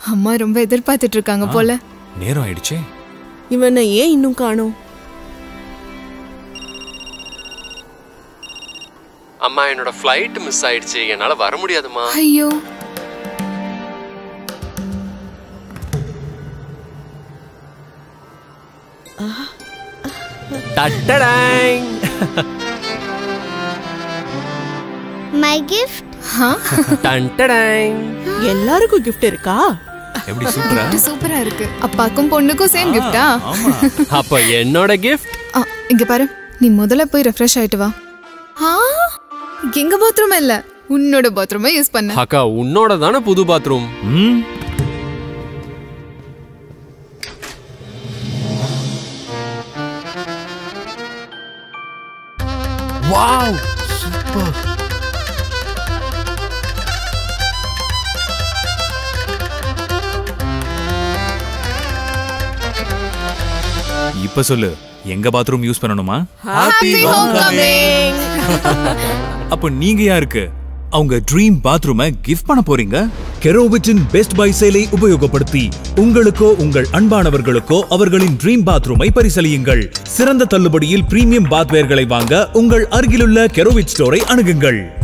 அம்மா ரொம்ப எதிர்பார்த்துட்டு இருக்காங்க போல நேரம் ஆயிடுச்சே இவனை ஏன் இன்னும் காணோம் அம்மா என்னோட ஃப்ளைட் மிஸ் ஆயிடுச்சு என்னால வர முடியாதுமா ஐயோ டட்டடாங் மை கிஃப்ட் டன்டடாங் எல்லாருக்கும் gift இருக்கா எப்படி சூப்பரா சூப்பரா இருக்கு அப்பாக்கும் பொண்ணுக்கும் சேம் கிஃப்டா ஆமா அப்ப என்னோட கிஃப்ட் இங்க பாரு நீ முதல்ல போய் ரெஃப்ரெஷ் ஆயிட்டு வா ஆ, எங்க பாத்ரூம் இல்ல உன்னோட பாத்ரூமை யூஸ் பண்ண அக்கா உன்னோட தானே புது பாத்ரூம் ம் வாவ் சூப்பர் இப்ப சொல்லு எங்க பாத்ரூம் யூஸ் பண்ணணுமா அப்ப நீங்க யாருக்கு அவங்க ட்ரீம் பாத்ரூமை கிஃப்ட் பண்ண போறீங்க கெரோவிட்டின் பெஸ்ட் பை சேலை உபயோகப்படுத்தி உங்களுக்கோ உங்கள் அன்பானவர்களுக்கோ அவர்களின் ட்ரீம் பாத்ரூமை பரிசலியுங்கள் சிறந்த தள்ளுபடியில் பிரீமியம் பாத்வேர்களை வாங்க உங்கள் அருகிலுள்ள கெரோவிட் ஸ்டோரை அணுகுங்கள்